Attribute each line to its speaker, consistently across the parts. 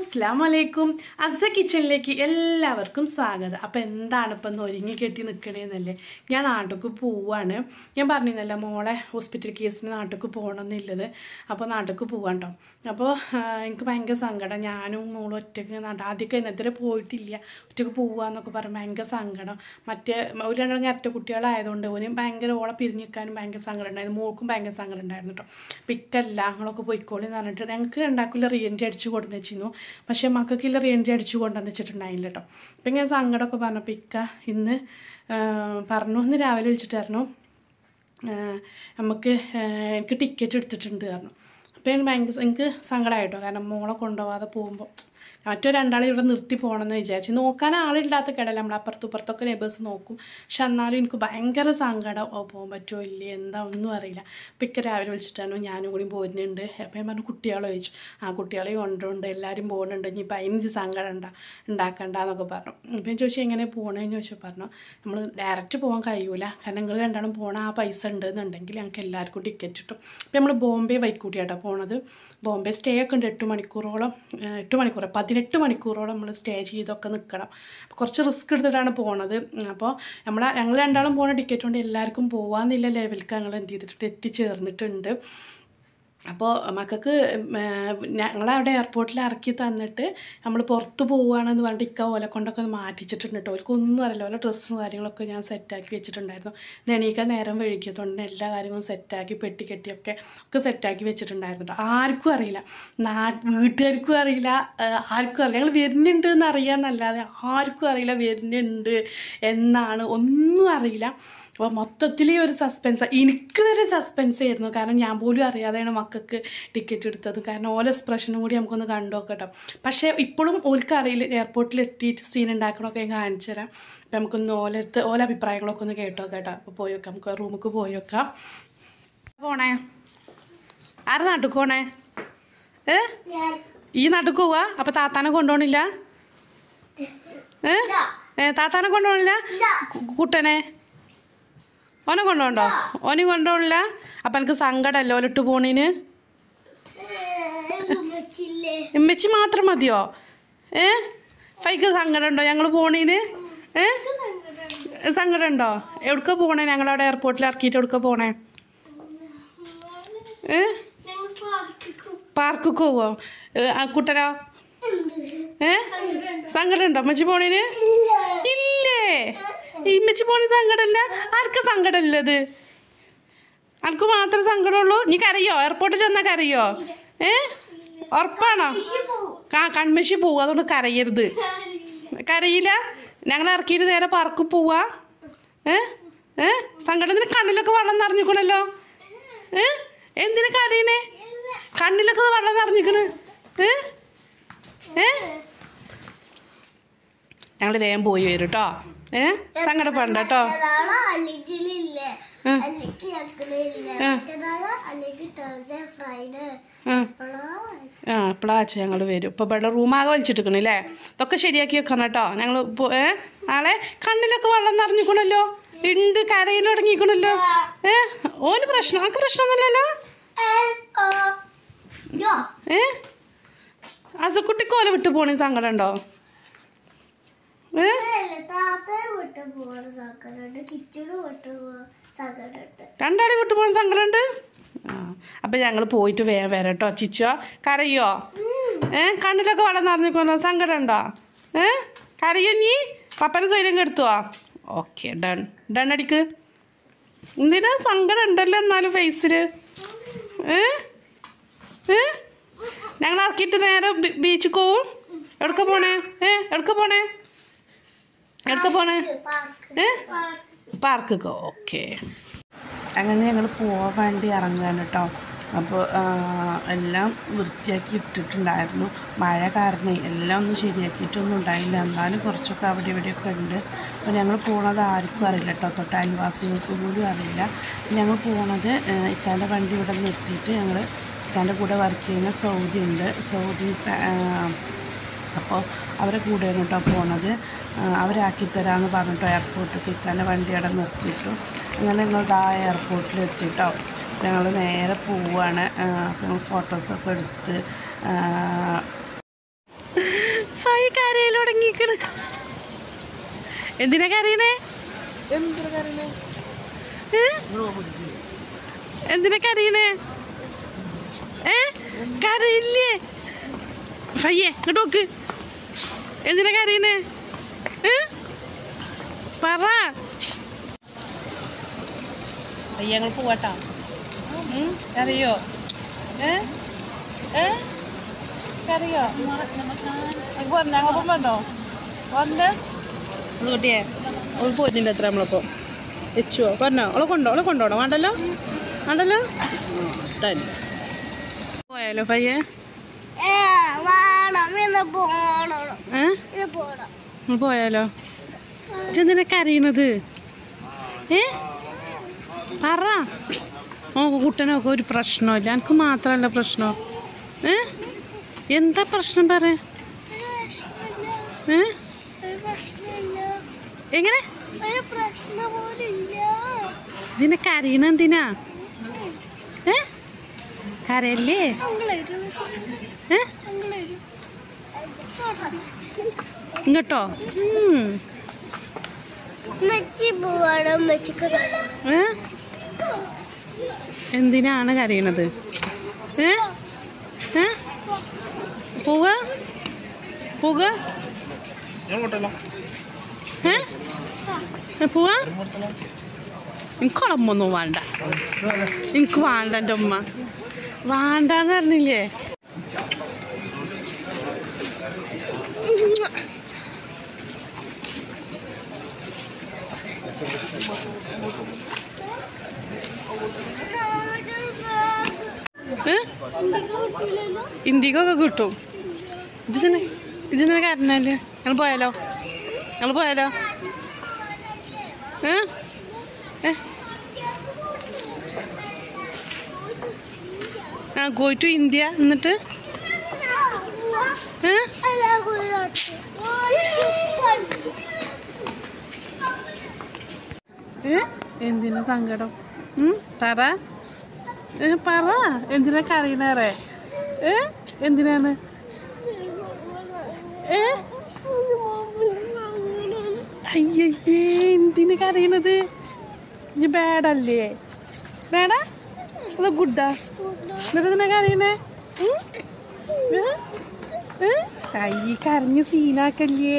Speaker 1: അസ്സാം വലൈക്കും അസ കിച്ചണിലേക്ക് എല്ലാവർക്കും സ്വാഗതം അപ്പോൾ എന്താണ് ഇപ്പം ഒന്ന് ഒരുങ്ങി കെട്ടി നിൽക്കണേന്നല്ലേ ഞാൻ നാട്ടിലേക്ക് പോവാണ് ഞാൻ പറഞ്ഞിരുന്നല്ലോ മോളെ ഹോസ്പിറ്റൽ കേസിന് നാട്ടിലേക്ക് പോകണമെന്നില്ലത് അപ്പോൾ നാട്ടിലേക്ക് പോവാൻ കേട്ടോ അപ്പോൾ ആ, എനിക്ക് ഭയങ്കര സങ്കടം ഞാനും മോളും ഒറ്റയ്ക്ക് നാട്ട് ആദ്യമൊക്കെ എന്നെതിരെ പോയിട്ടില്ല ഒറ്റയ്ക്ക് പോവാന്നൊക്കെ പറഞ്ഞ് ഭയങ്കര സങ്കടം മറ്റേ ഒരു രണ്ടെണ്ണം അറ്റ കുട്ടികളായതുകൊണ്ട് ഓന് ഭയങ്കര ഓളെ പിരിഞ്ഞ് നിൽക്കാനും ഭയങ്കര സങ്കടം ഉണ്ടായിരുന്നു മോൾക്കും ഭയങ്കര സങ്കടം ഉണ്ടായിരുന്നു കേട്ടോ അപ്പം ഇക്കല്ല ഞങ്ങളൊക്കെ പോയിക്കോളി എന്ന് പറഞ്ഞിട്ട് ഞങ്ങൾക്ക് രണ്ടാക്കില്ല റീ എൻട്രി അടിച്ച് കൊണ്ടുവന്ന് വെച്ചിരുന്നു പക്ഷേ മക്കൾക്കില്ല റീ എൻട്രി അടിച്ച് കൊണ്ടുവന്ന് വെച്ചിട്ടുണ്ടായില്ല കേട്ടോ അപ്പം ഇങ്ങനെ സങ്കടമൊക്കെ പറഞ്ഞപ്പോൾ ഇക്ക ഇന്ന് ആ, പറഞ്ഞു ഇന്ന് രാവിലെ വിളിച്ചിട്ടായിരുന്നു ആ, നമുക്ക് ആ, എനിക്ക് ടിക്കറ്റ് എടുത്തിട്ടുണ്ട് പറഞ്ഞു അപ്പോൾ എനിക്ക് ഭയങ്കര എനിക്ക് സങ്കടമായിട്ടോ കാരണം മോളെ കൊണ്ടുപോകാതെ പോകുമ്പോൾ മറ്റോ രണ്ടാളെ ഇവിടെ നിർത്തി പോകണമെന്ന് വിചാരിച്ചു നോക്കാൻ ആളില്ലാത്ത കിടല്ല നമ്മൾ അപ്പുറത്തും ഇപ്പുറത്തൊക്കെ നെബേഴ്സ് നോക്കും പക്ഷെ എന്നാലും എനിക്ക് ഭയങ്കര സങ്കടം ഓ പോകാൻ പറ്റുമോ ഇല്ലേ എന്താ ഒന്നും അറിയില്ല അപ്പം ഇക്ക രാവിലെ വിളിച്ചിട്ടാണ് ഞാനും കൂടി പോരുന്നുണ്ട് അപ്പം ഞാൻ പറഞ്ഞു കുട്ടികളെ ചോദിച്ചു ആ കുട്ടികളെ കൊണ്ടുണ്ട് എല്ലാവരും പോകുന്നുണ്ട് ഇനി പതിനഞ്ച് സങ്കടം ഉണ്ടാ ഉണ്ടാക്കണ്ട എന്നൊക്കെ പറഞ്ഞു അപ്പം ഞാൻ ചോദിച്ചു എങ്ങനെ പോകണമെന്ന് ചോദിച്ചു പറഞ്ഞു നമ്മൾ ഡയറക്റ്റ് പോകാൻ കഴിയൂല കാരണം നിങ്ങൾ രണ്ടാളും പോകണ ആ പൈസ ഉണ്ട് എന്നുണ്ടെങ്കിൽ ഞങ്ങൾക്ക് എല്ലാവർക്കും ടിക്കറ്റ് കിട്ടും അപ്പം നമ്മൾ ബോംബെ വൈക്കൂട്ടിയാട്ടോ പോണത് ബോംബെ സ്റ്റേ ഒക്കെ ഉണ്ട് എട്ട് മണിക്കൂറോളം ഏഹ് എട്ട് മണിക്കൂർ പതിനെട്ട് മണിക്കൂറോളം നമ്മൾ സ്റ്റേ ചെയ്തൊക്കെ നിൽക്കണം അപ്പോൾ കുറച്ച് റിസ്ക് എടുത്തിട്ടാണ് പോണത് അപ്പോൾ നമ്മൾ ഞങ്ങൾ രണ്ടാളും പോണ ടിക്കറ്റ് കൊണ്ട് എല്ലാവർക്കും പോകാമെന്നില്ല ലെവലിലേക്ക് ഞങ്ങൾ എന്ത് ചെയ്തിട്ട് എത്തിച്ചേർന്നിട്ടുണ്ട് അപ്പോൾ മക്കൾക്ക് ഞങ്ങളവിടെ എയർപോർട്ടിൽ ഇറക്കി തന്നിട്ട് നമ്മൾ പുറത്ത് പോവുകയാണെന്ന് പറഞ്ഞിട്ട് ഇക്ക ഓലെ കൊണ്ടൊക്കെ ഒന്ന് മാറ്റിച്ചിട്ടുണ്ട് കേട്ടോ ഓൽക്കൊന്നും അറിയില്ല ഓരോ ഡ്രസ്സും കാര്യങ്ങളൊക്കെ ഞാൻ സെറ്റാക്കി വെച്ചിട്ടുണ്ടായിരുന്നു നെണീക്കാൻ നേരം വഴുകിയതുകൊണ്ട് എല്ലാ കാര്യങ്ങളും സെറ്റാക്കി പെട്ടി കെട്ടിയൊക്കെ ഒക്കെ സെറ്റാക്കി വെച്ചിട്ടുണ്ടായിരുന്നു കേട്ടോ ആർക്കും അറിയില്ല നാ വീട്ടുകാർക്കും അറിയില്ല ആ, ആർക്കും അറിയില്ല ഞങ്ങൾ വരുന്നുണ്ട് എന്ന് അറിയാമെന്നല്ലാതെ ആർക്കും അറിയില്ല വരുന്നുണ്ട് എന്നാണ് ഒന്നും അറിയില്ല അപ്പോൾ മൊത്തത്തിൽ ഒരു സസ്പെൻസ് എനിക്ക് വരെ സസ്പെൻസ് ആയിരുന്നു കാരണം ഞാൻ പോലും അറിയാതെയാണ് മക്കൾക്ക് ടിക്കറ്റ് എടുത്തത് കാരണം ഓല എക്സ്പ്രഷനും കൂടി നമുക്കൊന്ന് കണ്ടു നോക്കട്ടോ പക്ഷേ ഇപ്പോഴും ഓൽക്ക് അറിയില്ല എയർപോർട്ടിൽ എത്തിയിട്ട് സീൻ ഉണ്ടാക്കണമൊക്കെ ഞാൻ കാണിച്ചു തരാം അപ്പം നമുക്കൊന്ന് ഓലടുത്ത് ഓല അഭിപ്രായങ്ങളൊക്കെ ഒന്ന് കേട്ടോ കേട്ടോ അപ്പോൾ പോയി വെക്കാം നമുക്ക് റൂമിലേക്ക് പോയി വെക്കാം പോണേ ആരെ നാട്ടിൽ പോണേ ഏ ഈ നാട്ടിൽ പോവാ അപ്പം താത്താനെ കൊണ്ടുപോകണില്ല ഏ ഏ താത്താനെ കൊണ്ടുപോകണില്ല കു- കുട്ടനെ ഓനെ കൊണ്ടുപോകണ്ടോ ഓനെ കൊണ്ടുപോകണില്ല അപ്പം എനിക്ക് സങ്കടമല്ലോ ഓലിട്ട് പോണീന് ഉമ്മച്ചി മാത്രം മതിയോ ഏ പൈക്ക് സങ്കടം ഉണ്ടോ ഞങ്ങൾ പോണീന് ഏ സങ്കടം ഉണ്ടോ എവിടുക്ക പോണേ ഞങ്ങളവിടെ എയർപോർട്ടിൽ ഇറക്കിയിട്ട് എവിടുക്ക പോണേ ഏ പാർക്കൊക്കെ പോവോ ഏ, ആ കുട്ടനോ ഏ സങ്കടം ഉണ്ടോ അമ്മച്ചി പോണേന് ഇല്ലേ ഈ ഇമ്മച്ചി പോണ സങ്കടമല്ല ആർക്കാ സങ്കടമല്ലത് അനക്ക് മാത്രം സങ്കടമുള്ളൂ നീ കരയോ എയർപോർട്ടിൽ ചെന്നാ കരയോ ഏ ഉറപ്പാണോ കാ കൺമശി പോവും അതുകൊണ്ട് കരയരുത് കരയില്ല ഞങ്ങൾ ഇറക്കിയിട്ട് നേരെ പാർക്ക് പോവാ ഏ ഏ സങ്കടത്തിന് കണ്ണിലൊക്കെ വെള്ളം നിറഞ്ഞിക്കണല്ലോ ഏ എന്തിനാ കരയണേ കണ്ണിലൊക്കെ വെള്ളം നിറഞ്ഞിക്കണ് ഏ ഏ ഞങ്ങൾ വേഗം പോയി വരും കേട്ടോ ഏ സങ്കടപ്പെടണ്ട കേട്ടോ
Speaker 2: അല്ലെങ്കിലില്ലേ
Speaker 1: ഉം.
Speaker 2: അല്ലെങ്കിൽ ഞങ്ങളില്ല
Speaker 1: ഉം.
Speaker 2: മറ്റേതാള് അല്ലെങ്കിൽ തേഴ്സ്ഡേ ഫ്രൈഡേ
Speaker 1: ആ
Speaker 2: അപ്പോഴാ
Speaker 1: ആ എപ്പോഴാച്ച ഞങ്ങൾ വരും ഇപ്പോൾ ഇവിടെ റൂമാകെ വലിച്ചിട്ടിക്കണല്ലേ ഇതൊക്കെ ശരിയാക്കി വെക്കണം കേട്ടോ ഞങ്ങൾ ഏ നാളെ കണ്ണിലൊക്കെ വെള്ളം നിറഞ്ഞിക്കണല്ലോ ഉണ്ട് കരയിൽ തുടങ്ങിക്കണല്ലോ ഏ ഓന് പ്രശ്നം നമുക്ക് പ്രശ്നമൊന്നുമില്ലല്ലോ ഏ അസക്കുട്ടിക്ക് ഓല വിട്ട് പോണേ സങ്കടം ഉണ്ടോ ഏ
Speaker 2: താത്തയെ വിട്ട് പോകണ സങ്കടമുണ്ട് കിച്ചണ് വിട്ട് പോകാൻ സങ്കടമുണ്ട്
Speaker 1: രണ്ടാളെ വിട്ട് പോകാൻ സങ്കടമുണ്ട് ആ അപ്പം ഞങ്ങൾ പോയിട്ട് വേഗം വരാം കേട്ടോ ചിച്ചോ കരയോ ഏ കണ്ണിലൊക്കെ വെള്ളം നിറഞ്ഞിക്കണോ സങ്കടം ഉണ്ടോ ഏ കരയോ നീ പപ്പനെ സ്വയം കെടുത്തുവോ ഓക്കെ ഡൺ ഡൺ അടിക്ക് എന്തിനാ സങ്കടം ഉണ്ടല്ലോ എന്നാലും ഫേസിൽ ഏ ഏ ഞങ്ങൾ ഇറക്കിയിട്ട് നേരെ ബീച്ചിൽ പോവും എവിടക്ക പോണേ ഏ എവിടക്ക പോണേ എവിടക്ക പോണേ
Speaker 2: പാർക്ക്
Speaker 1: ഏ പാർക്കൊക്കെ ഓക്കെ അങ്ങനെ ഞങ്ങൾ പോകാൻ വേണ്ടി ഇറങ്ങുകയാണ് കേട്ടോ അപ്പോൾ എല്ലാം വൃത്തിയാക്കി ഇട്ടിട്ടുണ്ടായിരുന്നു മഴ കാരണം എല്ലാം ഒന്നും ശരിയാക്കിയിട്ടൊന്നും ഉണ്ടായില്ല എന്നാലും കുറച്ചൊക്കെ അവിടെ ഇവിടെയൊക്കെ ഉണ്ട് അപ്പോൾ ഞങ്ങൾ പോണത് ആർക്കും അറിയില്ല കേട്ടോ തൊട്ട് അയൽവാസികൾക്ക് പോലും അറിയില്ല ഞങ്ങൾ പോണത് ഇക്കാൻ്റെ വണ്ടി ഇവിടെ നിർത്തിയിട്ട് ഞങ്ങൾ ഇക്കാൻ്റെ കൂടെ വർക്ക് ചെയ്യുന്ന സൗദി ഉണ്ട് സൗദി ഫാ- ആ, അപ്പോൾ അവരെ കൂടെയാണ് കേട്ടോ പോണത് ആ, അവരാക്കി തരാമെന്ന് പറഞ്ഞിട്ടോ എയർപോർട്ടിൽ കിക്കാൻ്റെ വണ്ടി അവിടെ നിർത്തിയിട്ടു അങ്ങനെ ഞങ്ങൾ ആ എയർപോർട്ടിൽ എത്തിട്ടോ ഞങ്ങൾ നേരെ പോവുകയാണ് അപ്പോൾ ഞങ്ങൾ ഫോട്ടോസൊക്കെ എടുത്ത് ആ, കരയിക്കണ് എന്തിനാ കരയണേ ഏ? എന്തിനാ കരയണേ ഏ കരയില്ലേ ഫയ്യേ ഇങ്ങോട്ട് നോക്ക് എന്തിനാ കരയണേ ഏ പറ അയ്യ ഞങ്ങൾ പോവാട്ടാ ഉം, കരയോ ഏ ഏ കരയോ ഞങ്ങൾക്കും വേണ്ടോ വന്ന് കുട്ടിയെ അവൾ പോയിട്ടുണ്ട് എത്ര നമ്മളപ്പോൾ വെച്ചുവോ പറഞ്ഞോ അവളെ കൊണ്ടോ അവളെ കൊണ്ടോണോ വേണ്ടല്ലോ വേണ്ടല്ലോ തന്നെ പോയാലോ പയ്യെ
Speaker 2: ഏ വേണം ഇന്ന് പോണം
Speaker 1: ഏ
Speaker 2: ഇത് പോണം
Speaker 1: നമ്മൾ പോയാലോ ഇതെന്തിനാ കരയണത് ഏ പറ ഓ കുട്ടനൊക്കെ ഒരു പ്രശ്നമില്ല എനിക്ക് മാത്രമല്ല പ്രശ്നം ഏ എന്താ പ്രശ്നം പറ ഏ
Speaker 2: ഒരു പ്രശ്നമില്ല
Speaker 1: എങ്ങനെ
Speaker 2: ഒരു പ്രശ്നം പോലില്ല
Speaker 1: ഇതിനെ കരയണ എന്തിനാ ഏ കരയല്ലേ
Speaker 2: അങ്ങളൊരു
Speaker 1: ഏ
Speaker 2: അങ്ങളൊരു
Speaker 1: ഇങ്ങോട്ടോ ഉം.
Speaker 2: മെച്ചി പോവാണ് മെച്ചിക്ക്
Speaker 1: ഏ എന്തിനാണ് കരയണത് ഏ ഏ പോവുക പോവുക ഏ ഏ, പോവാ എനിക്ക് കുളമ്പൊന്നും വേണ്ട എനിക്ക് വേണ്ട എൻ്റെ ഉമ്മ വേണ്ടാന്ന് പറഞ്ഞില്ലേ ഏ ഇന്ത്യക്ക് ഒക്കെ കിട്ടും ഇത് തന്നെ ഇത് തന്നെ കാരണല്ലേ ഞങ്ങൾ പോയാലോ ഞങ്ങൾ പോയാലോ ഏ ഏ ആ ഗോ ടു ഇന്ത്യ എന്നിട്ട് ഏ ഏ എന്തിനാ സങ്കടം ഉം, പറ ഏ, പറ എന്തിനാ കരയണേറെ ഏ എന്തിനാണ് ഏ അയ്യേ എന്തിന് കരയണത് ഇനി ബാഡല്ലേ ബാഡാ അത് ഗുഡാ എന്നിട്ട് ഇതിനെ കരയണേ ഉം? ഏ? ഏ? അയ്യ കരഞ്ഞ് സീനാക്കല്ലേ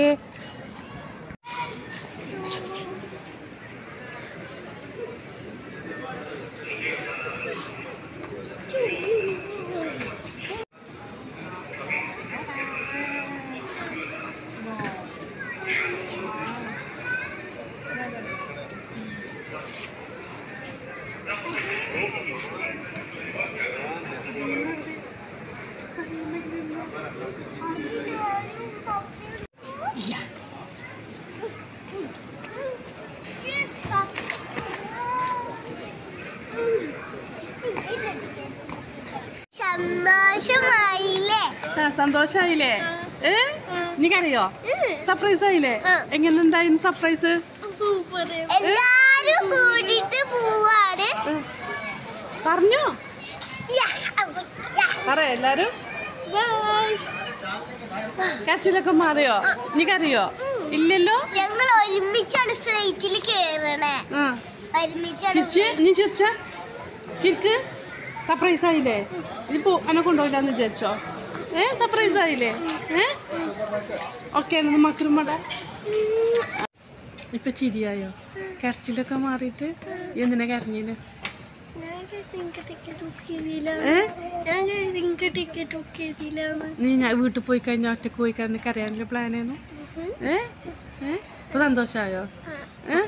Speaker 2: സന്തോഷമായില്ലേ
Speaker 1: ആ സന്തോഷായില്ലേ ഏ നീ കരയോ
Speaker 2: ഉം.
Speaker 1: സർപ്രൈസ് ആയില്ലേ
Speaker 2: ആ.
Speaker 1: എങ്ങനെ ഉണ്ടായിരുന്നു സർപ്രൈസ്
Speaker 2: സൂപ്പർ എല്ലാരും കൂടിട്ട് പോവാണ്
Speaker 1: പറഞ്ഞോ
Speaker 2: യാ, അപ്പൊ, യാ.
Speaker 1: പറ എല്ലാരും
Speaker 2: Bye.
Speaker 1: കച്ചിലൊക്കെ മാറിയോ നീ കരയോ ഇല്ലല്ലോ
Speaker 2: ഞങ്ങൾ ഒരുമിച്ചാണ് ഫ്ലൈറ്റിൽ കേറണേ
Speaker 1: ആ
Speaker 2: ഒരുമിച്ചാണ്
Speaker 1: ചിരിച്ച് നീ ചിരിച്ച ചിരിക്ക് സർപ്രൈസ് ആയില്ലേ ഇതിപ്പോ എന്നെ കൊണ്ടുപോയില്ലാന്ന് വിചാരിച്ചോ ഏ സർപ്രൈസ് ആയില്ലേ ഏ ഓക്കെ മക്കളും മട ഇപ്പൊ ചിരിയായോ കരച്ചിലൊക്കെ മാറിയിട്ട് എന്തിനാ കരഞ്ഞിന്
Speaker 2: ഞാൻ നിങ്ങൾക്ക് ടിക്കറ്റ് ബുക്ക് ചെയ്തില്ല
Speaker 1: ഏ
Speaker 2: ഞാൻ നിങ്ങൾക്ക് ടിക്കറ്റ് ബുക്ക് ചെയ്തില്ലാന്ന്
Speaker 1: നീ ഞാൻ വീട്ടിൽ പോയി കഴിഞ്ഞാൽ ഒറ്റക്ക് പോയി കഴിഞ്ഞാൽ കരയാനുള്ള പ്ലാനായിരുന്നു ഏ ഏ ഇപ്പൊ സന്തോഷമായോ ഏ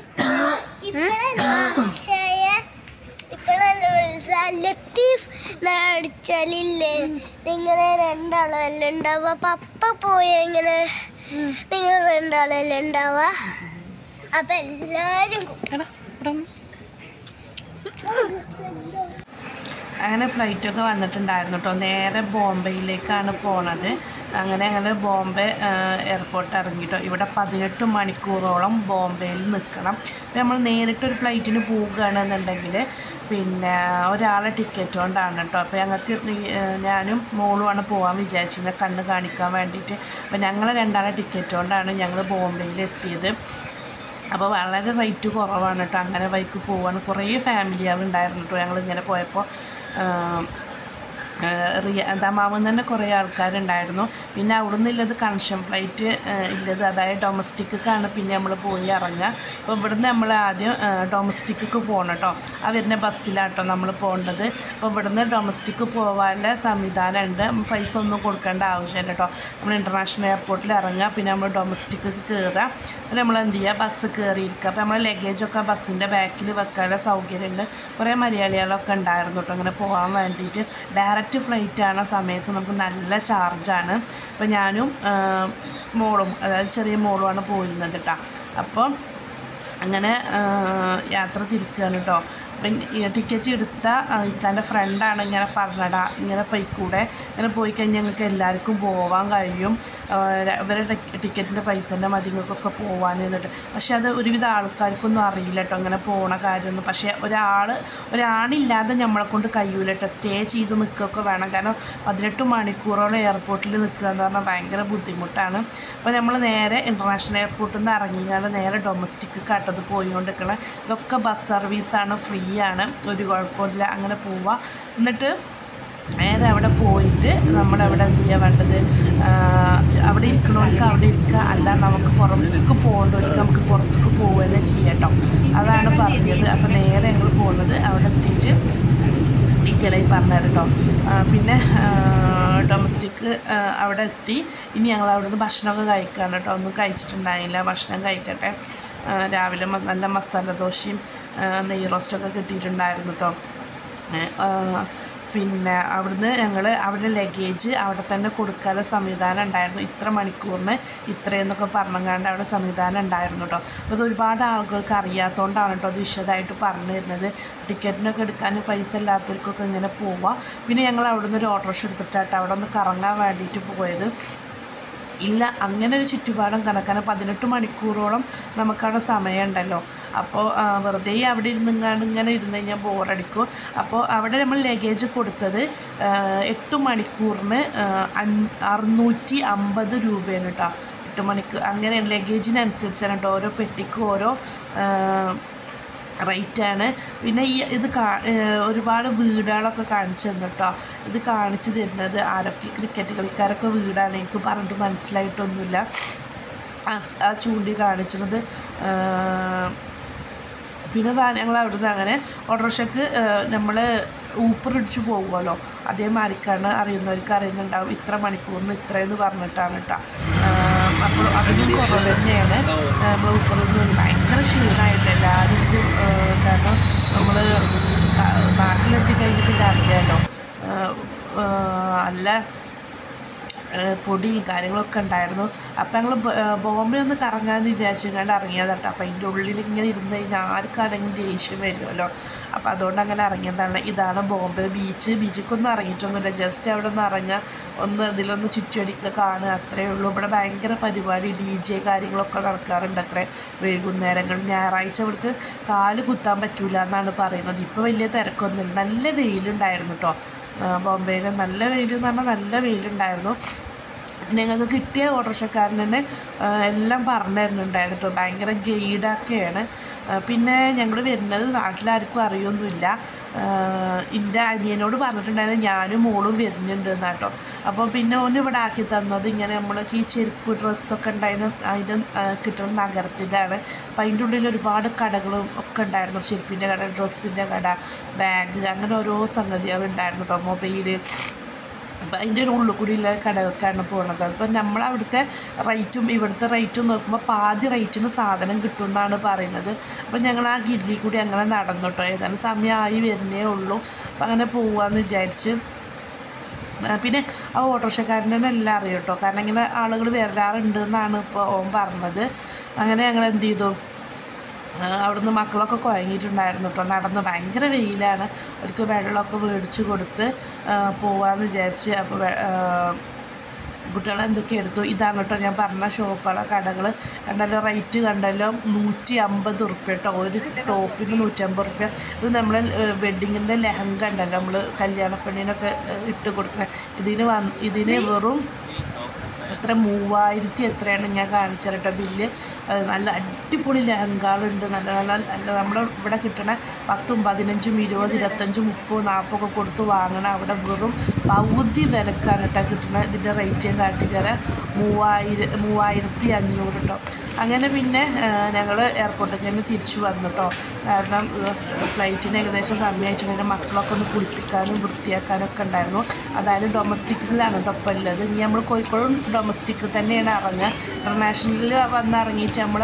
Speaker 2: ലത്തീഫ് നടിച്ചാലില്ലേ നിങ്ങളെ രണ്ടാളല്ലേ ഉണ്ടാവുക പപ്പ പോയ ഇങ്ങനെ നിങ്ങൾ രണ്ടാളല്ലേ ഉണ്ടാവുക അപ്പൊ എല്ലാരും
Speaker 1: എടാ ഇവിടെ വന്ന്. അങ്ങനെ ഫ്ലൈറ്റൊക്കെ വന്നിട്ടുണ്ടായിരുന്നു കേട്ടോ നേരെ ബോംബെയിലേക്കാണ് പോണത് അങ്ങനെ അങ്ങനെ ബോംബെ എയർപോർട്ട് ഇറങ്ങിട്ടോ ഇവിടെ പതിനെട്ട് മണിക്കൂറോളം ബോംബെയിൽ നിൽക്കണം അപ്പോൾ നമ്മൾ നേരിട്ടൊരു ഫ്ലൈറ്റിന് പോവുകയാണെന്നുണ്ടെങ്കിൽ പിന്നെ ഒരാളെ ടിക്കറ്റ് കൊണ്ടാണ് കേട്ടോ അപ്പോൾ ഞങ്ങൾക്ക് ഈ- ഏഹ് ഞാനും മോളുമാണ് പോകാൻ വിചാരിച്ചിരുന്നത് കണ്ണ് കാണിക്കാൻ വേണ്ടിയിട്ട് അപ്പോൾ ഞങ്ങൾ രണ്ടാളെ ടിക്കറ്റ് കൊണ്ടാണ് ഞങ്ങൾ ബോംബെയിൽ എത്തിയത് അപ്പോൾ വളരെ റേറ്റ് കുറവാണ് കേട്ടോ അങ്ങനെ ബൈക്ക് പോവാണ് കുറേ ഫാമിലികൾ ഉണ്ടായിരുന്നു കേട്ടോ ഞങ്ങളിങ്ങനെ പോയപ്പോൾ റിയ ദമാമിൽ തന്നെ കുറേ ആൾക്കാരുണ്ടായിരുന്നു പിന്നെ അവിടെ നിന്നുള്ളത് കണക്ഷൻ ഫ്ലൈറ്റ് ഉള്ളത് അതായത് ഡൊമസ്റ്റിക്കാണ് പിന്നെ നമ്മൾ പോയി ഇറങ്ങുക അപ്പോൾ ഇവിടുന്ന് നമ്മൾ ആദ്യം ഡൊമസ്റ്റിക്ക് പോകണം കേട്ടോ ആ വരുന്ന ബസ്സിലാട്ടോ നമ്മൾ പോകേണ്ടത് അപ്പോൾ ഇവിടുന്ന് ഡൊമസ്റ്റിക്ക് പോകാനുള്ള സംവിധാനം ഉണ്ട് പൈസ ഒന്നും കൊടുക്കേണ്ട ആവശ്യമില്ല കേട്ടോ നമ്മൾ ഇൻ്റർനാഷണൽ എയർപോർട്ടിൽ ഇറങ്ങുക പിന്നെ നമ്മൾ ഡൊമസ്റ്റിക്ക് കയറുക എന്നിട്ട് നമ്മൾ എന്ത് ചെയ്യുക ബസ് കയറിയിരിക്കുക അപ്പോൾ നമ്മൾ ലഗേജൊക്കെ ബസ്സിൻ്റെ ബാക്കിൽ വെക്കാനുള്ള സൗകര്യമുണ്ട് കുറേ മലയാളികളൊക്കെ ഉണ്ടായിരുന്നു കേട്ടോ അങ്ങനെ പോകാൻ വേണ്ടിയിട്ട് ഡയറക്റ്റ് ഫ്ലൈറ്റ് ആണ സമയത്ത് നമുക്ക് നല്ല ചാർജാണ് അപ്പോൾ ഞാനും ആ, മോളും അതായത് ചെറിയ മോളുമാണ് പോയിരുന്നത് കേട്ടോ അപ്പോൾ അങ്ങനെ ആ, യാത്ര തിരിക്കുകയാണ് കേട്ടോ അപ്പം ടിക്കറ്റ് എടുത്ത ആ, ഇക്കാൻ്റെ ഫ്രണ്ടാണ് ഇങ്ങനെ പറഞ്ഞടാ ഇങ്ങനെ പോയിക്കൂടെ ഇങ്ങനെ പോയി കഴിഞ്ഞാൽ ഞങ്ങൾക്ക് എല്ലാവർക്കും പോവാൻ കഴിയും ആ, ര- ഇവരുടെ ടിക്കറ്റിൻ്റെ പൈസൻ്റെ മതി നിങ്ങൾക്കൊക്കെ പോകാൻ എന്നിട്ട് പക്ഷേ അത് ഒരുവിധ ആൾക്കാർക്കൊന്നും അറിയില്ല കേട്ടോ അങ്ങനെ പോണ കാര്യമൊന്നും പക്ഷേ ഒരാൾ ഒരാണില്ലാതെ നമ്മളെ കൊണ്ട് കഴിയൂല കേട്ടോ സ്റ്റേ ചെയ്ത് നിൽക്കുകയൊക്കെ വേണം കാരണം പതിനെട്ട് മണിക്കൂറോളം എയർപോർട്ടിൽ നിൽക്കുക എന്ന് പറഞ്ഞാൽ ഭയങ്കര ബുദ്ധിമുട്ടാണ് അപ്പോൾ നമ്മൾ നേരെ ഇൻ്റർനാഷണൽ എയർപോർട്ടിൽ നിന്ന് ഇറങ്ങിയാൽ നേരെ ഡൊമസ്റ്റിക് കാട്ടത് പോയിക്കൊണ്ടിരിക്കണം ഇതൊക്കെ ബസ് സർവീസാണ് ഫ്രീ ആണ് ഒരു കുഴപ്പമില്ല അങ്ങനെ പോവാം എന്നിട്ട് നേരെ അവിടെ പോയിട്ട് നമ്മളവിടെ എന്ത് ചെയ്യുക വേണ്ടത് ആ, അവിടെ ഇരിക്കണവർക്ക് അവിടെ ഇരിക്കുക അല്ല നമുക്ക് പുറത്തേക്ക് പോകേണ്ടവർക്ക് നമുക്ക് പുറത്തേക്ക് പോവുകയെന്നെ ചെയ്യാം കേട്ടോ അതാണ് പറഞ്ഞത് അപ്പോൾ നേരെ ഞങ്ങൾ പോകുന്നത് അവിടെ എത്തിയിട്ട് ഡീറ്റെയിൽ ആയി പറഞ്ഞുതരാം കേട്ടോ ആ, പിന്നെ ഡൊമസ്റ്റിക് അവിടെ എത്തി ഇനി ഞങ്ങൾ അവിടുന്ന് ഭക്ഷണമൊക്കെ കഴിക്കുകയാണ് കേട്ടോ ഒന്നും കഴിച്ചിട്ടുണ്ടായില്ല ഭക്ഷണം കഴിക്കട്ടെ ആ, രാവിലെ മ- നല്ല മസാല ദോശയും ആ, നെയ്യ് റോസ്റ്റൊക്കെ കിട്ടിയിട്ടുണ്ടായിരുന്നു കേട്ടോ ഏ, ആ, പിന്നെ അവിടുന്ന് ഞങ്ങൾ അവിടെ ലഗേജ് അവിടെ തന്നെ കൊടുക്കാനുള്ള സംവിധാനം ഉണ്ടായിരുന്നു ഇത്ര മണിക്കൂറിന് ഇത്രയെന്നൊക്കെ പറഞ്ഞങ്ങാണ്ട് അവിടെ സംവിധാനം ഉണ്ടായിരുന്നു കേട്ടോ അപ്പോൾ അത് ഒരുപാട് ആളുകൾക്ക് അറിയാത്തതുകൊണ്ടാണ് കേട്ടോ അത് വിശദമായിട്ട് പറഞ്ഞു തരുന്നത് ടിക്കറ്റിനൊക്കെ എടുക്കാൻ പൈസ ഇല്ലാത്തവർക്കൊക്കെ ഇങ്ങനെ പോവാം പിന്നെ ഞങ്ങൾ അവിടുന്ന് ഒരു ഓട്ടോറിക്ഷ എടുത്തിട്ടാട്ടോ അവിടെ ഒന്ന് കറങ്ങാൻ വേണ്ടിയിട്ട് പോയത് ഇല്ല അങ്ങനെ ഒരു ചുറ്റുപാടും കണക്കാണ് പതിനെട്ട് മണിക്കൂറോളം നമുക്കവിടെ സമയമുണ്ടല്ലോ അപ്പോൾ ആ, വെറുതെ അവിടെ ഇരുന്നെങ്ങാണ്ട് ഇങ്ങനെ ഇരുന്ന് കഴിഞ്ഞാൽ ബോറടിക്കും അപ്പോൾ അവിടെ നമ്മൾ ലഗേജ് കൊടുത്തത് ആ, എട്ട് മണിക്കൂറിന് ആ, അൻ- അറുന്നൂറ്റി അമ്പത് രൂപയാണ് കേട്ടോ എട്ട് മണിക്കൂർ അങ്ങനെ ലഗേജിനനുസരിച്ചാണ് കേട്ടോ ഓരോ പെട്ടിക്കും ഓരോ ആ, റേറ്റാണ് പിന്നെ ഈ ഇത് കാ ഏഹ് ഒരുപാട് വീടുകളൊക്കെ കാണിച്ചു തന്നു കേട്ടോ ഇത് കാണിച്ചു തരുന്നത് ആരൊക്കെ ക്രിക്കറ്റ് കളിക്കാരൊക്കെ വീടാണ് എനിക്ക് പറഞ്ഞിട്ട് മനസ്സിലായിട്ടൊന്നുമില്ല ആ ആ ചൂണ്ടി കാണിച്ചത് പിന്നെ ദാ ഞങ്ങൾ അവിടുന്ന് അങ്ങനെ ഓട്ടോറിക്ഷക്ക് നമ്മൾ ഊപ്പറിടിച്ച് പോകുമല്ലോ അതേമാതിരിക്കാണ് അറിയുന്നവർക്ക് അറിയുന്നുണ്ടാവും ഇത്ര മണിക്കൂറിന് ഇത്രയെന്ന് പറഞ്ഞിട്ടാണ് കേട്ടോ അപ്പോൾ അതിനും കുറവ് തന്നെയാണ് നമ്മൾ ഊപ്പറിൽ നിന്ന് ഭയങ്കര ക്ഷീണമായിട്ട് എല്ലാവർക്കും ആ, കാരണം നമ്മൾ നാട്ടിലെത്തി കഴിഞ്ഞിട്ട് അറിയാമല്ലോ ആ, ആ, അല്ല ഏഹ് പൊടിയും കാര്യങ്ങളൊക്കെ ഉണ്ടായിരുന്നു അപ്പം ഞങ്ങൾ ബോംബെ ഒന്ന് കറങ്ങാമെന്ന് വിചാരിച്ചുകൊണ്ട് ഇറങ്ങിയതാട്ടോ അപ്പം അതിൻ്റെ ഉള്ളിൽ ഇങ്ങനെ ഇരുന്ന് കഴിഞ്ഞാൽ ആർക്കാണെങ്കിൽ ദേഷ്യം വരുമല്ലോ അപ്പം അതുകൊണ്ട് അങ്ങനെ ഇറങ്ങിയതാണ് ഇതാണ് ബോംബെ ബീച്ച് ബീച്ചിലേക്കൊന്നും ഇറങ്ങിയിട്ടൊന്നുമില്ല ജസ്റ്റ് അവിടെ ഒന്ന് ഇറങ്ങുക ഒന്ന് ഇതിലൊന്ന് ചുറ്റടിക്കുക കാണുക അത്രയേ ഉള്ളൂ ഇവിടെ ഭയങ്കര പരിപാടി ഡി ജെ കാര്യങ്ങളൊക്കെ നടക്കാറുണ്ട് അത്രേ വൈകുന്നേരങ്ങൾ ഞായറാഴ്ച ഇവർക്ക് കാല് കുത്താൻ പറ്റൂല എന്നാണ് പറയുന്നത് ഇപ്പോൾ വലിയ തിരക്കൊന്നുമില്ല നല്ല വെയിലുണ്ടായിരുന്നു കേട്ടോ ബോംബെയിൽ നല്ല വെയിൽ എന്ന് പറഞ്ഞാൽ നല്ല വെയിലുണ്ടായിരുന്നു പിന്നെ ഞങ്ങൾക്ക് കിട്ടിയ ഓട്ടോറിക്ഷക്കാരൻ തന്നെ ആ, എല്ലാം പറഞ്ഞു തരുന്നുണ്ടായിരുന്നു കേട്ടോ ഭയങ്കര ഗൈഡൊക്കെയാണ് ആ, പിന്നെ ഞങ്ങൾ വരുന്നത് നാട്ടിലാർക്കും അറിയൊന്നുമില്ല എൻ്റെ അനിയനോട് പറഞ്ഞിട്ടുണ്ടായിരുന്നു ഞാനും മോളും വരുന്നുണ്ട് എന്നാട്ടോ അപ്പോൾ പിന്നെ ഓന് ഇവിടെ ആക്കി തന്നത് ഇങ്ങനെ നമ്മൾക്ക് ഈ ചെരുപ്പ് ഡ്രസ്സൊക്കെ ഉണ്ടായിരുന്ന അതിൻ്റെ ആ, കിട്ടുന്ന നഗരത്തിലാണ് അപ്പോൾ അതിൻ്റെ ഉള്ളിൽ ഒരുപാട് കടകളും ഒക്കെ ഉണ്ടായിരുന്നു ചെരുപ്പിൻ്റെ കട ഡ്രസ്സിൻ്റെ കട ബാഗ് അങ്ങനെ ഓരോ സംഗതികൾ ഉണ്ടായിരുന്നു കേട്ടോ മൊബൈല് അപ്പം അതിൻ്റെ ഒരു ഉള്ളിൽ കൂടിയുള്ള കടകൾക്കാണ് പോകുന്നത് അപ്പം നമ്മൾ അവിടുത്തെ റേറ്റും ഇവിടുത്തെ റേറ്റും നോക്കുമ്പോൾ പാതി റേറ്റിന് സാധനം കിട്ടും എന്നാണ് പറയുന്നത് അപ്പം ഞങ്ങൾ ആ ഗില്ലി കൂടി അങ്ങനെ നടന്നു കേട്ടോ ഏതാനും സമയമായി വരുന്നേ ഉള്ളൂ അപ്പം അങ്ങനെ പോവാന്ന് വിചാരിച്ച് ആ, പിന്നെ ആ ഓട്ടോറിക്ഷക്കാരനെ തന്നെ എല്ലാം അറിയും കേട്ടോ കാരണം ഇങ്ങനെ ആളുകൾ വരാറുണ്ട് എന്നാണ് ഇപ്പോൾ ഓൻ പറഞ്ഞത് അങ്ങനെ ഞങ്ങൾ എന്ത് ചെയ്തു
Speaker 3: ആ, അവിടുന്ന് മക്കളൊക്കെ കുഴങ്ങിയിട്ടുണ്ടായിരുന്നു കേട്ടോ നടന്ന് ഭയങ്കര വെയിലാണ് അവർക്ക് വെള്ളമൊക്കെ മേടിച്ച് കൊടുത്ത് ആ, പോവാന്ന് വിചാരിച്ച് അപ്പോൾ കുട്ടികൾ എന്തൊക്കെ എടുത്തു ഇതാണ് കേട്ടോ ഞാൻ പറഞ്ഞ ഷോപ്പുകളെ കടകൾ കണ്ടല്ലോ റേറ്റ് കണ്ടല്ലോ നൂറ്റി അമ്പത് ഉറുപ്പ്യ കേട്ടോ ഒരു ടോപ്പിന് നൂറ്റി അമ്പത് ഉറുപ്പ്യ ഇത് നമ്മൾ വെഡ്ഡിങ്ങിൻ്റെ ലെഹങ്ക ഉണ്ടല്ലോ നമ്മൾ കല്യാണ പെണ്ണിനൊക്കെ ഏഹ്, ഇട്ട് കൊടുക്കുന്നത് ഇതിന് വന്ന് ഇതിന് വെറും എത്ര മൂവായിരത്തി എത്രയാണ് ഞാൻ കാണിച്ചത് കേട്ടോ ബില്ല് അത് നല്ല അടിപൊളി ലെഹങ്കാളുണ്ട് നല്ല നല്ല നല്ല നമ്മുടെ ഇവിടെ കിട്ടണ പത്തും പതിനഞ്ചും ഇരുപത് ഇരുപത്തഞ്ചും മുപ്പത് നാൽപ്പതൊക്കെ കൊടുത്ത് വാങ്ങണ അവിടെ വെറും പകുതി വിലക്കാണ് കേട്ടോ കിട്ടണത് ഇതിൻ്റെ റേറ്റ് ഞാൻ കാട്ടിത്തരാം മൂവായിരം മൂവായിരത്തി അഞ്ഞൂറ് കേട്ടോ അങ്ങനെ പിന്നെ ഞങ്ങൾ എയർപോർട്ടിൽ തന്നെ തിരിച്ചു വന്നു കേട്ടോ കാരണം ഫ്ലൈറ്റിന് ഏകദേശം സമയമായിട്ടുണ്ടെങ്കിൽ മക്കളൊക്കെ ഒന്ന് കുളിപ്പിക്കാനും വൃത്തിയാക്കാനും ഒക്കെ ഉണ്ടായിരുന്നു അതായത് ഡൊമസ്റ്റിക്കിലാണ് കേട്ടോ ഇപ്പോൾ ഉള്ളത് ഇനി നമ്മൾ കോഴിക്കോട് ഡൊമസ്റ്റിക് തന്നെയാണ് ഇറങ്ങുക ഇൻ്റർനാഷണലിൽ വന്ന് ഇറങ്ങിയിട്ട് നമ്മൾ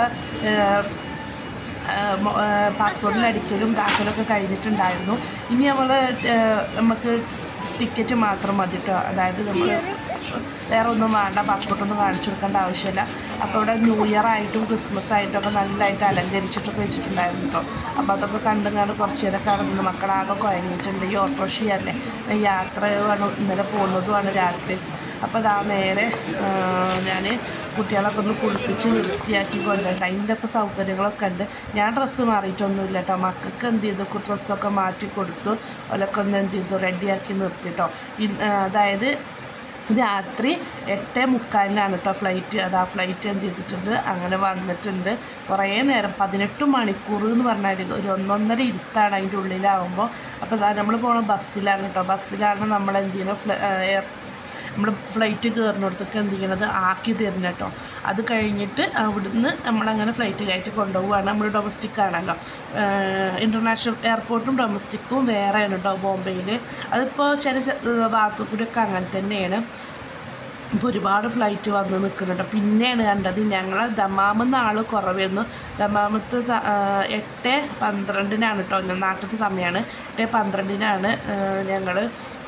Speaker 3: പാസ്പോർട്ടിൽ അടിക്കലും ദാഖലൊക്കെ കഴിഞ്ഞിട്ടുണ്ടായിരുന്നു ഇനി നമ്മൾ നമുക്ക് ടിക്കറ്റ് മാത്രം മതി കേട്ടോ അതായത് നമ്മൾ വേറെ ഒന്നും വേണ്ട പാസ്പോർട്ടൊന്നും കാണിച്ചു കൊടുക്കേണ്ട ആവശ്യമില്ല അപ്പോൾ ഇവിടെ ന്യൂ ഇയർ ആയിട്ടും ക്രിസ്മസ് ആയിട്ടും ഒക്കെ നല്ലതായിട്ട് അലങ്കരിച്ചിട്ടൊക്കെ വെച്ചിട്ടുണ്ടായിരുന്നു കേട്ടോ അപ്പോൾ അതൊക്കെ കണ്ടുങ്ങാണ്ട് കുറച്ച് നേരമൊക്കെ ഇറങ്ങുന്നു മക്കളാകെ കുഴങ്ങിയിട്ടുണ്ട് ഈ ഓട്ടോറിക്ഷയല്ലേ യാത്രയാണ് ഇന്നലെ പോകുന്നതുമാണ് രാത്രി അപ്പോൾ അതാ നേരെ ഞാൻ കുട്ടികളൊക്കെ ഒന്ന് കുളിപ്പിച്ച് വൃത്തിയാക്കി കൊണ്ടുപോയിട്ട് അതിൻ്റെയൊക്കെ സൗകര്യങ്ങളൊക്കെ ഉണ്ട് ഞാൻ ഡ്രസ്സ് മാറിയിട്ടൊന്നുമില്ല കേട്ടോ മക്കൾക്ക് എന്ത് ചെയ്തു ഡ്രസ്സൊക്കെ മാറ്റി കൊടുത്തു ഓലൊക്കെ ഒന്ന് എന്ത് ചെയ്തു റെഡിയാക്കി നിർത്തി കേട്ടോ ഇൻ- ആ, അതായത് രാത്രി എട്ട് മുക്കാലിനാണ് കേട്ടോ ഫ്ലൈറ്റ് അത് ആ ഫ്ലൈറ്റ് എന്ത് ചെയ്തിട്ടുണ്ട് അങ്ങനെ വന്നിട്ടുണ്ട് കുറേ നേരം പതിനെട്ട് മണിക്കൂർ എന്ന് പറഞ്ഞാൽ ഒരു ഒന്നൊന്നര ഇരുത്താണ് അതിൻ്റെ ഉള്ളിലാവുമ്പോൾ അപ്പോൾ അതാ നമ്മൾ പോണ ബസ്സിലാണ് കേട്ടോ ബസ്സിലാണ് നമ്മൾ എന്ത് ചെയ്യണം ഫ്ല എയർ നമ്മൾ ഫ്ലൈറ്റ് കയറുന്നിടത്തൊക്കെ എന്ത് ചെയ്യണത് ആക്കി തരുന്നത് കേട്ടോ അത് കഴിഞ്ഞിട്ട് അവിടുന്ന് നമ്മളങ്ങനെ ഫ്ലൈറ്റ് കയറ്റി കൊണ്ടുപോവുകയാണ് നമ്മൾ ഡൊമസ്റ്റിക് ആണല്ലോ ഇൻ്റർനാഷണൽ എയർപോർട്ടും ഡൊമസ്റ്റിക്കും വേറെയാണ് കേട്ടോ ബോംബെയിൽ അതിപ്പോൾ ചില ചെ- ഭാഗത്തു കൂടിയൊക്കെ അങ്ങനെ തന്നെയാണ് ഇപ്പോൾ ഒരുപാട് ഫ്ലൈറ്റ് വന്ന് നിൽക്കുന്നുണ്ട് പിന്നെയാണ് കണ്ടത് ഞങ്ങൾ ദമാമെന്ന് ആൾ കുറവായിരുന്നു ദമാമത്ത് സ- ആ, എട്ട് പന്ത്രണ്ടിനാണ് കേട്ടോ നാട്ടിലത്തെ സമയമാണ് എട്ട് പന്ത്രണ്ടിനാണ് ഞങ്ങൾ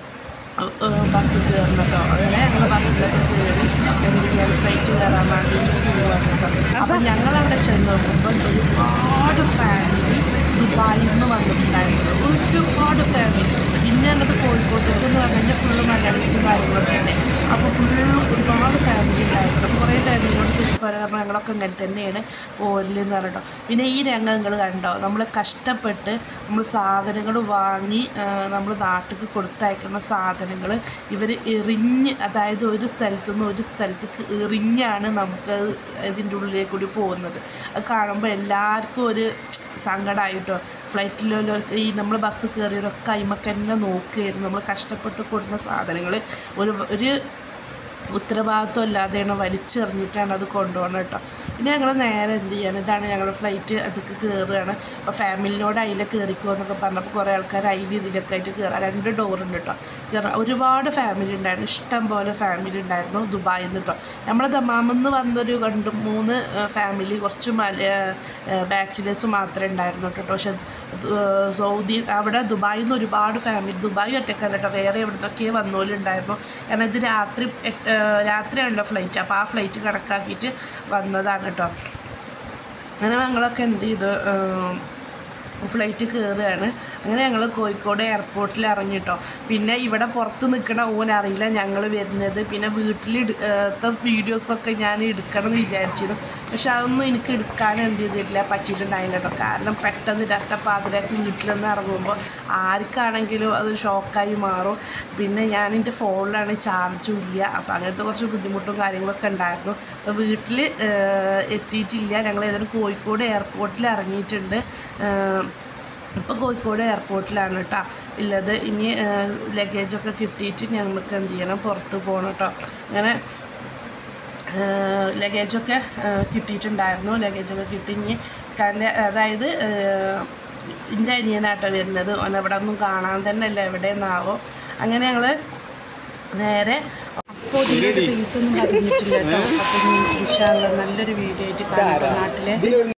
Speaker 3: ബസ് കയറുന്നത് കേട്ടോ അങ്ങനെ ഞങ്ങൾ ബസ്സിലൊക്കെ കയറി എന്തെങ്കിലും ഫ്ലൈറ്റ് കയറാൻ വേണ്ടി പോവാണ് കേട്ടോ അപ്പം ഞങ്ങളവിടെ ചെന്ന് നോക്കുമ്പോൾ ഒരുപാട് ഫാമിലി ദുബായിൽ നിന്ന് വന്നിട്ടുണ്ടായിരുന്നു ഒരുപാട് ഫാമിലി പിന്നെ ഉള്ളത് കോഴിക്കോട്ടേക്ക് എന്ന് പറഞ്ഞാൽ ഫുള്ള് മലയാളീസും കാര്യങ്ങളൊക്കെ ഉണ്ട് അപ്പോൾ ഫുള്ള് ഒരുപാട് ഫാമിലി ഉണ്ടായിരുന്നു അപ്പോൾ കുറേ ഫാമിലിയോട് ചോദിച്ചു പറയാം ഞങ്ങളൊക്കെ ഇങ്ങനെ തന്നെയാണ് പോരലെന്ന് പറഞ്ഞിട്ടോ പിന്നെ ഈ രംഗങ്ങൾ കണ്ടോ നമ്മൾ കഷ്ടപ്പെട്ട് നമ്മൾ സാധനങ്ങൾ വാങ്ങി നമ്മൾ നാട്ടിലേക്ക് കൊടുത്തയക്കുന്ന സാധനങ്ങൾ ഇവർ എറിഞ്ഞ് അതായത് ഒരു സ്ഥലത്തു നിന്ന് ഒരു സ്ഥലത്തേക്ക് എറിഞ്ഞാണ് നമുക്ക് ഇതിൻ്റെ ഉള്ളിലേക്ക് കൂടി പോകുന്നത് അത് കാണുമ്പോൾ എല്ലാവർക്കും ഒരു സങ്കടമായിട്ടോ ഫ്ലൈറ്റിലോ ഈ നമ്മൾ ബസ് കയറിയതൊക്കെ അയിമക്ക് തന്നെ നോക്കുകയായിരുന്നു നമ്മൾ കഷ്ടപ്പെട്ട് കൊടുക്കുന്ന സാധനങ്ങൾ ഒരു ഒരു ഉത്തരവാദിത്വം ഇല്ലാതെയാണ് വലിച്ചെറിഞ്ഞിട്ടാണ് അത് കൊണ്ടുപോകണം കേട്ടോ പിന്നെ ഞങ്ങൾ നേരെ എന്ത് ചെയ്യണം ഇതാണ് ഞങ്ങളുടെ ഫ്ലൈറ്റ് അതൊക്കെ കയറുകയാണ് അപ്പോൾ ഫാമിലിനോട് അതിലെ കയറിക്കോ എന്നൊക്കെ പറഞ്ഞപ്പോൾ കുറേ ആൾക്കാർ അതിൽ ഇതിലൊക്കെ ആയിട്ട് കയറാം രണ്ട് ഡോറുണ്ട് കേട്ടോ കയറാം ഒരുപാട് ഫാമിലി ഉണ്ടായിരുന്നു ഇഷ്ടം പോലെ ഫാമിലി ഉണ്ടായിരുന്നു ദുബായിൽ നിന്ന് കേട്ടോ നമ്മുടെ ദമാമെന്ന് വന്നൊരു രണ്ട് മൂന്ന് ഫാമിലി കുറച്ച് മല ബാച്ചിലേഴ്സ് മാത്രമേ ഉണ്ടായിരുന്നു കേട്ടോ പക്ഷെ ദു- സൗദി അവിടെ ദുബായിൽ നിന്ന് ഒരുപാട് ഫാമിലി ദുബായ് ഒറ്റക്കല്ല കേട്ടോ വേറെ എവിടുന്നൊക്കെ വന്നോലുണ്ടായിരുന്നു കാരണം ഇത് രാത്രി എട്ട് രാത്രിയാണല്ലോ ഫ്ലൈറ്റ് അപ്പോൾ ആ ഫ്ലൈറ്റ് കണക്കാക്കിയിട്ട് വന്നതാണ് കേട്ടോ അങ്ങനെ ഞങ്ങളൊക്കെ എന്ത് ചെയ്തു ഫ്ലൈറ്റ് കയറുകയാണ് അങ്ങനെ ഞങ്ങൾ കോഴിക്കോട് എയർപോർട്ടിൽ ഇറങ്ങിട്ടോ പിന്നെ ഇവിടെ പുറത്ത് നിൽക്കണ ഓൻ അറിയില്ല ഞങ്ങൾ വരുന്നത് പിന്നെ വീട്ടിൽ വീഡിയോസൊക്കെ ഞാൻ എടുക്കണം എന്ന് വിചാരിച്ചിരുന്നു പക്ഷെ അതൊന്നും എനിക്ക് എടുക്കാൻ എന്ത് ചെയ്തിട്ടില്ല പറ്റിയിട്ടുണ്ടായില്ല കേട്ടോ കാരണം പെട്ടെന്ന് രട്ടപ്പാതിരാക്ക് വീട്ടിൽ നിന്ന് ഇറങ്ങുമ്പോൾ ആർക്കാണെങ്കിലും അത് ഷോക്കായി മാറും പിന്നെ ഞാൻ എൻ്റെ ഫോണിലാണ് ചാർജും ഇല്ല അപ്പോൾ അങ്ങനത്തെ കുറച്ച് ബുദ്ധിമുട്ടും കാര്യങ്ങളൊക്കെ ഉണ്ടായിരുന്നു അപ്പോൾ വീട്ടിൽ എത്തിയിട്ടില്ല ഞങ്ങൾ ഏതായാലും കോഴിക്കോട് എയർപോർട്ടിൽ ഇറങ്ങിയിട്ടുണ്ട് ഇപ്പോൾ കോഴിക്കോട് എയർപോർട്ടിലാണ് കേട്ടോ ഉള്ളത് ഇനി ലഗേജൊക്കെ കിട്ടിയിട്ട് ഞങ്ങൾക്ക് എന്ത് ചെയ്യണം പുറത്ത് പോകണം കേട്ടോ അങ്ങനെ ലഗേജൊക്കെ കിട്ടിയിട്ടുണ്ടായിരുന്നു ലഗേജൊക്കെ കിട്ടി ഇനി കാരണം അതായത് എൻ്റെ അനിയനാട്ടോ വരുന്നത് ഓനവിടെ ഒന്നും കാണാൻ തന്നെ അല്ല എവിടെയെന്നാവോ അങ്ങനെ ഞങ്ങൾ നേരെ അപ്പോൾ ഇതിൻ്റെ ഫേസൊന്നും പറഞ്ഞിട്ടില്ല കേട്ടോ അപ്പോൾ ഇൻഷാല്ല നല്ലൊരു വീഡിയോ ആയിട്ട് കാണാം നാട്ടിലെ